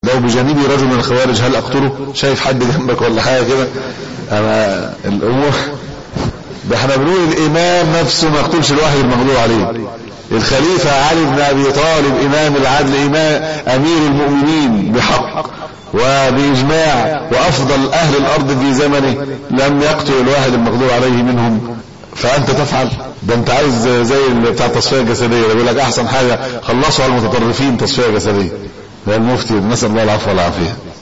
لو بجانبي رجل من الخوارج هل اقتله شايف حد جنبك ولا حاجه كده انا الامور ده احنا بنقول الامام نفسه ما يقتلش الواحد المغلوب عليه الخليفة علي بن ابي طالب امام العدل امام امير المؤمنين بحق وباجماع وافضل اهل الارض في زمنه لم يقتل الواحد المغلوب عليه منهم فانت تفعل ده انت عايز زي بتاع التصفيه الجسديه بيقول لك احسن حاجه خلصوا على المتطرفين تصفيه جسديه ده المفتي نسال الله العفو والعافيه